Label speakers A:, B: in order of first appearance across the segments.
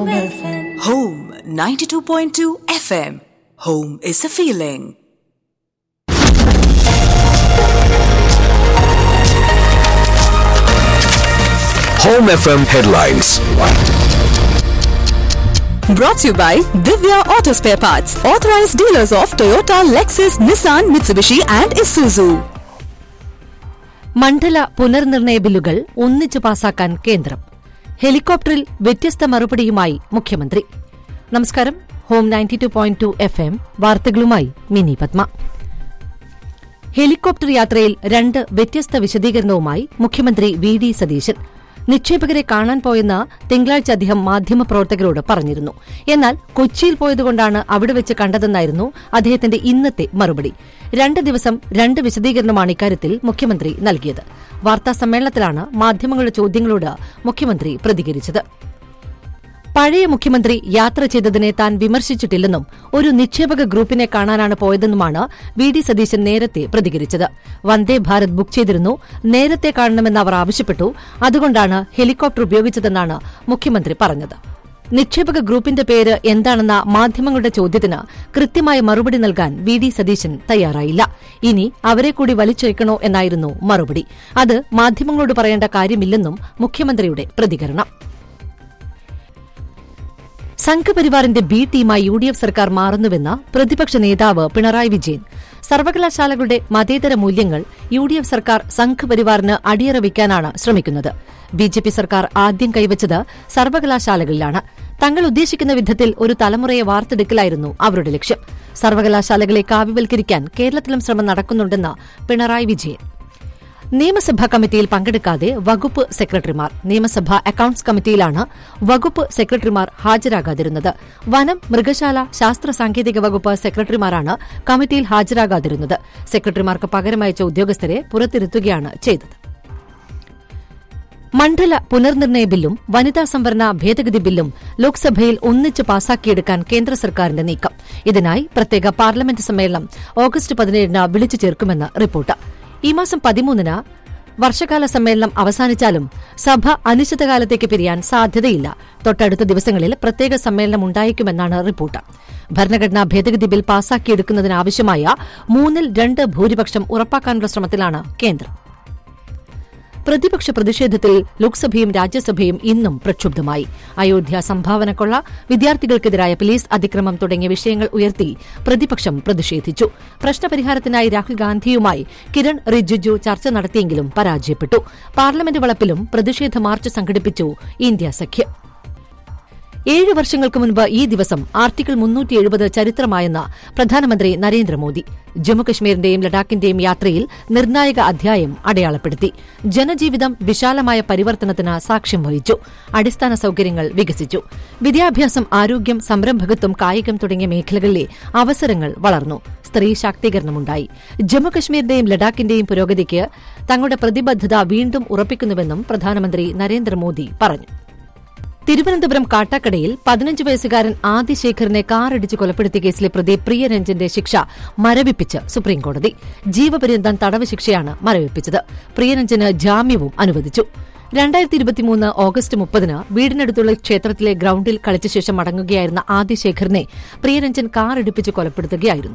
A: Home FM.
B: Home 92.2 FM. Home is a feeling.
C: Home FM headlines.
B: Brought to you by Divya Auto Spare Parts, authorized dealers of Toyota, Lexus, Nissan, Mitsubishi, and Isuzu.
D: മണ്ഡല പുനർനിർണയ ബില്ലുകൾ ഒന്നിച്ചു പാസാക്കാൻ കേന്ദ്രം ഹെലികോപ്റ്ററിൽ വ്യത്യസ്ത മറുപടിയുമായി മുഖ്യമന്ത്രി നമസ്കാരം home ninety two point two F M വാർത്തകളുമായി മിനി പത്മ ഹെലികോപ്റ്റർ യാത്രയിൽ രണ്ട് വ്യത്യസ്ത വിശദീകരണവുമായി മുഖ്യമന്ത്രി വി ഡി സതീശൻ നിക്ഷേപകരെ കാണാൻ പോയെന്ന് തിങ്കളാഴ്ച അദ്ദേഹം മാധ്യമപ്രവർത്തകരോട് പറഞ്ഞിരുന്നു എന്നാൽ കൊച്ചിയിൽ പോയതുകൊണ്ടാണ് അവിടെ വെച്ച് കണ്ടതെന്നായിരുന്നു അദ്ദേഹത്തിന്റെ ഇന്നത്തെ മറുപടി രണ്ട് ദിവസം രണ്ട് വിശദീകരണമാണ് ഇക്കാര്യത്തിൽ മുഖ്യമന്ത്രി നൽകിയത് വാർത്താ സമ്മേളനത്തിലാണ് മാധ്യമങ്ങളുടെ ചോദ്യങ്ങളോട് മുഖ്യമന്ത്രി പ്രതികരിച്ചത് പഴയ മുഖ്യമന്ത്രി യാത്ര ചെയ്തതിനെ താൻ വിമർശിച്ചിട്ടില്ലെന്നും ഒരു നിക്ഷേപക ഗ്രൂപ്പിനെ കാണാനാണ് പോയതെന്നുമാണ് വി ഡി സതീശൻ നേരത്തെ പ്രതികരിച്ചത് വന്ദേ ഭാരത് ബുക്ക് ചെയ്തിരുന്നു നേരത്തെ കാണണമെന്ന് അവർ ആവശ്യപ്പെട്ടു അതുകൊണ്ടാണ് ഹെലികോപ്റ്റർ ഉപയോഗിച്ചതെന്നാണ് മുഖ്യമന്ത്രി പറഞ്ഞത് നിക്ഷേപക ഗ്രൂപ്പിന്റെ പേര് എന്താണെന്ന മാധ്യമങ്ങളുടെ ചോദ്യത്തിന് കൃത്യമായ മറുപടി നൽകാൻ വി ഡി സതീശൻ തയ്യാറായില്ല ഇനി അവരെ കൂടി വലിച്ചയക്കണോ എന്നായിരുന്നു മറുപടി അത് മാധ്യമങ്ങളോട് പറയേണ്ട കാര്യമില്ലെന്നും മുഖ്യമന്ത്രിയുടെ പ്രതികരണം സംഘപരിവാറിന്റെ ബി ടീമായി യു ഡി എഫ് സർക്കാർ മാറുന്നുവെന്ന് പ്രതിപക്ഷ നേതാവ് പിണറായി വിജയൻ സർവകലാശാലകളുടെ മതേതര മൂല്യങ്ങൾ യു ഡി എഫ് സർക്കാർ സംഘപരിവാറിന് അടിയറ വയ്ക്കാനാണ് ശ്രമിക്കുന്നത് ബി ജെ പി സർക്കാർ ആദ്യം കൈവച്ചത് സർവകലാശാലകളിലാണ് തങ്ങൾ ഉദ്ദേശിക്കുന്ന വിധത്തിൽ ഒരു തലമുറയെ വാർത്തെടുക്കലായിരുന്നു അവരുടെ ലക്ഷ്യം സർവകലാശാലകളെ കാവ്യവൽക്കരിക്കാൻ കേരളത്തിലും ശ്രമം നടക്കുന്നുണ്ടെന്ന് പിണറായി വിജയൻ നിയമസഭാ കമ്മിറ്റിയിൽ പങ്കെടുക്കാതെ വകുപ്പ് സെക്രട്ടറിമാർ നിയമസഭാ അക്കൌണ്ട്സ് കമ്മിറ്റിയിലാണ് വകുപ്പ് സെക്രട്ടറിമാർ ഹാജരാകാതിരുന്നത് വനം മൃഗശാല ശാസ്ത്ര സാങ്കേതിക വകുപ്പ് സെക്രട്ടറിമാരാണ് കമ്മിറ്റിയിൽ ഹാജരാകാതിരുന്നത് സെക്രട്ടറിമാർക്ക് പകരമയച്ച ഉദ്യോഗസ്ഥരെ പുറത്തിരുത്തുകയാണ് ചെയ്തത് മണ്ഡല പുനർനിർണയ ബില്ലും വനിതാ സംവരണ ഭേദഗതി ബില്ലും ലോക്സഭയിൽ ഒന്നിച്ച് പാസാക്കിയെടുക്കാൻ കേന്ദ്ര സർക്കാരിന്റെ നീക്കം ഇതിനായി പ്രത്യേക പാർലമെന്റ് സമ്മേളനം ഓഗസ്റ്റ് പതിനേഴിന് വിളിച്ചു ചേർക്കുമെന്ന് റിപ്പോർട്ട് ഈ മാസം പതിമൂന്നിന് വർഷകാല സമ്മേളനം അവസാനിച്ചാലും സഭ അനിശ്ചിതകാലത്തേക്ക് പിരിയാൻ സാധ്യതയില്ല തൊട്ടടുത്ത ദിവസങ്ങളിൽ പ്രത്യേക സമ്മേളനം ഉണ്ടായേക്കുമെന്നാണ് റിപ്പോർട്ട് ഭരണഘടനാ ഭേദഗതി ബിൽ പാസാക്കിയെടുക്കുന്നതിനാവശ്യമായ മൂന്നിൽ രണ്ട് ഭൂരിപക്ഷം ഉറപ്പാക്കാനുള്ള ശ്രമത്തിലാണ് കേന്ദ്രം പ്രതിപക്ഷ പ്രതിഷേധത്തിൽ ലോക്സഭയും രാജ്യസഭയും ഇന്നും പ്രക്ഷുബ്ധമായി അയോധ്യ സംഭാവനക്കൊള്ള വിദ്യാർത്ഥികൾക്കെതിരായ പോലീസ് അതിക്രമം തുടങ്ങിയ വിഷയങ്ങൾ ഉയർത്തി പ്രതിപക്ഷം പ്രതിഷേധിച്ചു പ്രശ്നപരിഹാരത്തിനായി രാഹുൽ ഗാന്ധിയുമായി കിരൺ റിജിജു ചർച്ച നടത്തിയെങ്കിലും പരാജയപ്പെട്ടു പാർലമെന്റ് വളപ്പിലും പ്രതിഷേധ മാർച്ച് സംഘടിപ്പിച്ചു ഇന്ത്യ സഖ്യം ഏഴ് വർഷങ്ങൾക്ക് മുൻപ് ഈ ദിവസം ആർട്ടിക്കിൾ മുന്നൂറ്റി എഴുപത് ചരിത്രമായെന്ന് പ്രധാനമന്ത്രി നരേന്ദ്രമോദി ജമ്മുകശ്മീരിന്റെയും ലഡാക്കിന്റെയും യാത്രയിൽ നിർണായക അധ്യായം അടയാളപ്പെടുത്തി ജനജീവിതം വിശാലമായ പരിവർത്തനത്തിന് സാക്ഷ്യം വഹിച്ചു അടിസ്ഥാന സൌകര്യങ്ങൾ വികസിച്ചു വിദ്യാഭ്യാസം ആരോഗ്യം സംരംഭകത്വം കായികം തുടങ്ങിയ മേഖലകളിലെ അവസരങ്ങൾ വളർന്നു സ്ത്രീ ശാക്തീകരണമുണ്ടായി ജമ്മുകശ്മീരിന്റെയും ലഡാക്കിന്റെയും പുരോഗതിക്ക് തങ്ങളുടെ പ്രതിബദ്ധത വീണ്ടും ഉറപ്പിക്കുന്നുവെന്നും പ്രധാനമന്ത്രി നരേന്ദ്രമോദി പറഞ്ഞു തിരുവനന്തപുരം കാട്ടാക്കടയിൽ പതിനഞ്ച് വയസ്സുകാരൻ ആദിശേഖറിനെ കാറിടിച്ച് കൊലപ്പെടുത്തിയ കേസിലെ പ്രതി പ്രിയരഞ്ജന്റെ ശിക്ഷ മരവിപ്പിച്ച് സുപ്രീംകോടതി ജീവപര്യന്തം തടവ് ശിക്ഷയാണ് മരവിപ്പിച്ചത് പ്രിയരഞ്ജന് ജാമ്യവും അനുവദിച്ചു രണ്ടായിരത്തി ഇരുപത്തിമൂന്ന് ഓഗസ്റ്റ് മുപ്പതിന് വീടിനടുത്തുള്ള ക്ഷേത്രത്തിലെ ഗ്രൌണ്ടിൽ കളിച്ച ശേഷം മടങ്ങുകയായിരുന്ന ആദിശേഖറിനെ പ്രിയരഞ്ജൻ കാറിടിപ്പിച്ച് കൊലപ്പെടുത്തുകയായിരുന്നു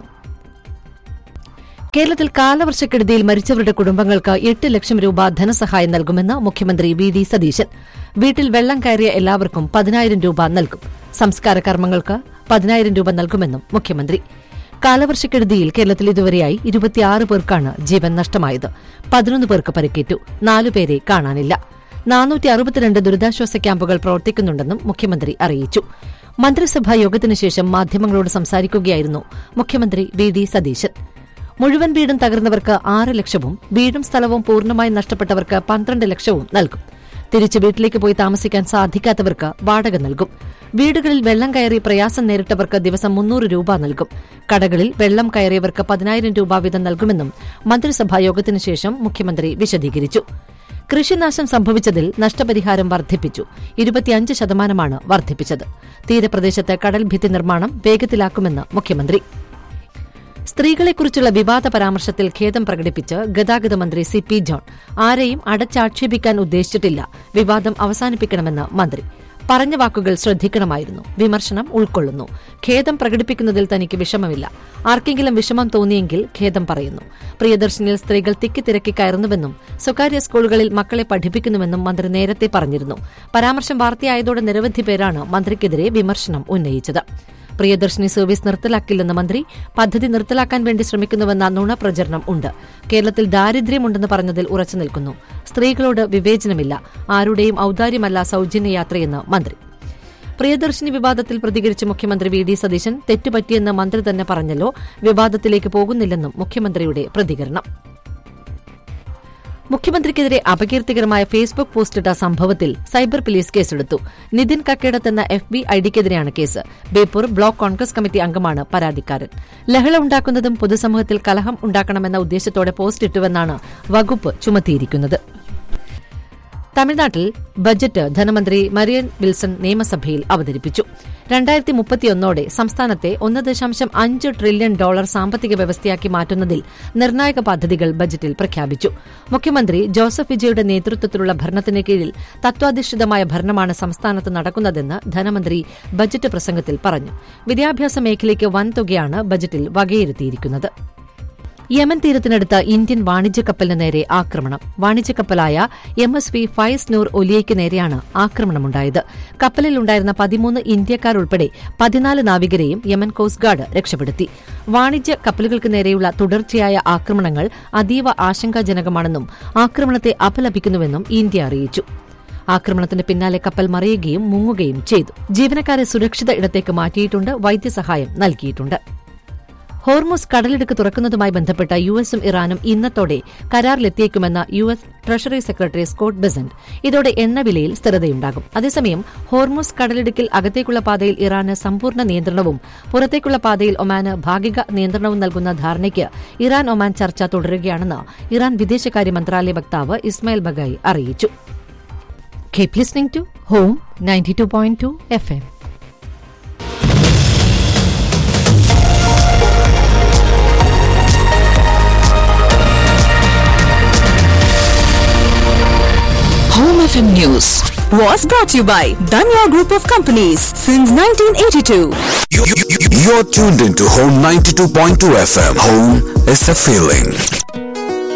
D: കേരളത്തിൽ കാലവർഷക്കെടുതിയിൽ മരിച്ചവരുടെ കുടുംബങ്ങൾക്ക് എട്ട് ലക്ഷം രൂപ ധനസഹായം നൽകുമെന്ന് മുഖ്യമന്ത്രി വി ഡി സതീശൻ വീട്ടിൽ വെള്ളം കയറിയ എല്ലാവർക്കും പതിനായിരം രൂപ നൽകും സംസ്കാര കർമ്മങ്ങൾക്ക് പതിനായിരം രൂപ നൽകുമെന്നും മുഖ്യമന്ത്രി കാലവർഷക്കെടുതിയിൽ കേരളത്തിൽ ഇതുവരെയായി ഇരുപത്തിയാറ് പേർക്കാണ് ജീവൻ നഷ്ടമായത് പതിനൊന്ന് പേർക്ക് പരിക്കേറ്റു നാലുപേരെ കാണാനില്ല നാനൂറ്റി അറുപത്തിരണ്ട് ദുരിതാശ്വാസ ക്യാമ്പുകൾ പ്രവർത്തിക്കുന്നുണ്ടെന്നും മുഖ്യമന്ത്രി അറിയിച്ചു മന്ത്രിസഭാ യോഗത്തിനു ശേഷം മാധ്യമങ്ങളോട് സംസാരിക്കുകയായിരുന്നു മുഖ്യമന്ത്രി വി ഡി സതീശൻ മുഴുവൻ വീടും തകർന്നവർക്ക് ആറ് ലക്ഷവും വീടും സ്ഥലവും പൂർണ്ണമായി നഷ്ടപ്പെട്ടവർക്ക് പന്ത്രണ്ട് ലക്ഷവും നൽകും തിരിച്ച് വീട്ടിലേക്ക് പോയി താമസിക്കാൻ സാധിക്കാത്തവർക്ക് വാടക നൽകും വീടുകളിൽ വെള്ളം കയറി പ്രയാസം നേരിട്ടവർക്ക് ദിവസം മുന്നൂറ് രൂപ നൽകും കടകളിൽ വെള്ളം കയറിയവർക്ക് പതിനായിരം രൂപ വീതം നൽകുമെന്നും മന്ത്രിസഭാ യോഗത്തിനു ശേഷം മുഖ്യമന്ത്രി വിശദീകരിച്ചു കൃഷിനാശം സംഭവിച്ചതിൽ നഷ്ടപരിഹാരം വർദ്ധിപ്പിച്ചു ഇരുപത്തിയഞ്ച് ശതമാനമാണ് വർദ്ധിപ്പിച്ചത് തീരപ്രദേശത്ത് കടൽ ഭിത്തി നിർമ്മാണം വേഗത്തിലാക്കുമെന്ന് മുഖ്യമന്ത്രി സ്ത്രീകളെക്കുറിച്ചുള്ള വിവാദ പരാമർശത്തിൽ ഖേദം പ്രകടിപ്പിച്ച് ഗതാഗത മന്ത്രി സി പി ജോൺ ആരെയും അടച്ചാക്ഷേപിക്കാൻ ഉദ്ദേശിച്ചിട്ടില്ല വിവാദം അവസാനിപ്പിക്കണമെന്ന് മന്ത്രി പറഞ്ഞ വാക്കുകൾ ശ്രദ്ധിക്കണമായിരുന്നു വിമർശനം ഉൾക്കൊള്ളുന്നു ഖേദം പ്രകടിപ്പിക്കുന്നതിൽ തനിക്ക് വിഷമമില്ല ആർക്കെങ്കിലും വിഷമം തോന്നിയെങ്കിൽ ഖേദം പറയുന്നു പ്രിയദർശനിൽ സ്ത്രീകൾ തിക്കിത്തിരക്കി കയറുന്നുവെന്നും സ്വകാര്യ സ്കൂളുകളിൽ മക്കളെ പഠിപ്പിക്കുന്നുവെന്നും മന്ത്രി നേരത്തെ പറഞ്ഞിരുന്നു പരാമർശം വാർത്തയായതോടെ നിരവധി പേരാണ് മന്ത്രിക്കെതിരെ വിമർശനം ഉന്നയിച്ചത് പ്രിയദർശിനി സർവീസ് നിർത്തലാക്കില്ലെന്ന് മന്ത്രി പദ്ധതി നിർത്തലാക്കാൻ വേണ്ടി ശ്രമിക്കുന്നുവെന്ന നുണപ്രചരണം ഉണ്ട് കേരളത്തിൽ ദാരിദ്ര്യമുണ്ടെന്ന് പറഞ്ഞതിൽ ഉറച്ചു നിൽക്കുന്നു സ്ത്രീകളോട് വിവേചനമില്ല ആരുടെയും ഔദാര്യമല്ല സൌജന്യ യാത്രയെന്ന് മന്ത്രി പ്രിയദർശിനി വിവാദത്തിൽ പ്രതികരിച്ച് മുഖ്യമന്ത്രി വി ഡി സതീശൻ തെറ്റുപറ്റിയെന്ന് മന്ത്രി തന്നെ പറഞ്ഞല്ലോ വിവാദത്തിലേക്ക് പോകുന്നില്ലെന്നും മുഖ്യമന്ത്രിയുടെ പ്രതികരണം മുഖ്യമന്ത്രിക്കെതിരെ അപകീർത്തികരമായ ഫേസ്ബുക്ക് പോസ്റ്റിട്ട സംഭവത്തിൽ സൈബർ പോലീസ് കേസെടുത്തു നിതിൻ കക്കേടത്ത് എന്ന എഫ് ബി ഐഡിക്കെതിരെയാണ് case Beypore block Congress committee അംഗമാണ് പരാതിക്കാരൻ ലഹള ഉണ്ടാക്കുന്നതും പൊതുസമൂഹത്തിൽ കലഹം ഉണ്ടാക്കണമെന്ന ഉദ്ദേശത്തോടെ പോസ്റ്റ് ഇട്ടുവെന്നാണ് വകുപ്പ് ചുമത്തിയിരിക്കുന്നത് തമിഴ്നാട്ടിൽ ബജറ്റ് ധനമന്ത്രി മരിയൻ വിൽസൺ നിയമസഭയിൽ അവതരിപ്പിച്ചു രണ്ടായിരത്തി മുപ്പത്തിയൊന്നോടെ സംസ്ഥാനത്തെ ഒന്ന് ദശാംശം അഞ്ച് ട്രില്യൺ ഡോളർ സാമ്പത്തിക വ്യവസ്ഥയാക്കി മാറ്റുന്നതിൽ നിർണായക പദ്ധതികൾ ബജറ്റിൽ പ്രഖ്യാപിച്ചു മുഖ്യമന്ത്രി ജോസഫ് വിജയുടെ നേതൃത്വത്തിലുള്ള ഭരണത്തിന് കീഴിൽ തത്വാധിഷ്ഠിതമായ ഭരണമാണ് സംസ്ഥാനത്ത് നടക്കുന്നതെന്ന് ധനമന്ത്രി ബജറ്റ് പ്രസംഗത്തിൽ പറഞ്ഞു വിദ്യാഭ്യാസ മേഖലയ്ക്ക് വൻതുകയാണ് ബജറ്റിൽ വകയിരുത്തിയിരിക്കുന്നത് യമൻ തീരത്തിനടുത്ത് ഇന്ത്യൻ വാണിജ്യ കപ്പലിന് നേരെ ആക്രമണം വാണിജ്യ കപ്പലായ M S V Faiz Noor ഒലിയയ്ക്ക് നേരെയാണ് ആക്രമണമുണ്ടായത് കപ്പലിൽ ഉണ്ടായിരുന്ന പതിമൂന്ന് ഇന്ത്യക്കാർ ഉൾപ്പെടെ പതിനാല് നാവികരെയും യമൻ കോസ്റ്റ് ഗാർഡ് രക്ഷപ്പെടുത്തി വാണിജ്യ കപ്പലുകൾക്ക് നേരെയുള്ള തുടർച്ചയായ ആക്രമണങ്ങൾ അതീവ ആശങ്കാജനകമാണെന്നും ആക്രമണത്തെ അപലപിക്കുന്നുവെന്നും ഇന്ത്യ അറിയിച്ചു ആക്രമണത്തിന് പിന്നാലെ കപ്പൽ മറിയുകയും മുങ്ങുകയും ചെയ്തു ജീവനക്കാരെ സുരക്ഷിത ഇടത്തേക്ക് മാറ്റിയിട്ടുണ്ട് വൈദ്യസഹായം നൽകിയിട്ടുണ്ട് ഹോർമുസ് കടലിടുക്ക് തുറക്കുന്നതുമായി ബന്ധപ്പെട്ട യു എസും ഇറാനും ഇന്നത്തോടെ കരാറിലെത്തിയേക്കുമെന്ന U S treasury secretary Scott Bessent ഇതോടെ എണ്ണവിലയിൽ സ്ഥിരതയുണ്ടാകും അതേസമയം ഹോർമുസ് കടലിടുക്കിൽ അകത്തേക്കുള്ള പാതയിൽ ഇറാന് സമ്പൂർണ്ണ നിയന്ത്രണവും പുറത്തേക്കുള്ള പാതയിൽ ഒമാന് ഭാഗിക നിയന്ത്രണവും നൽകുന്ന ധാരണയ്ക്ക് ഇറാൻ ഒമാൻ ചർച്ച തുടരുകയാണെന്ന് ഇറാൻ വിദേശകാര്യ മന്ത്രാലയ വക്താവ് ഇസ്മായിൽ ബഗായി അറിയിച്ചു keep listening to home ninety two point two F M
B: Home FM News was brought to you by Danya Group of Companies since 1982.
C: You- you- you- You're tuned into Home 92.2 FM. Home is a feeling.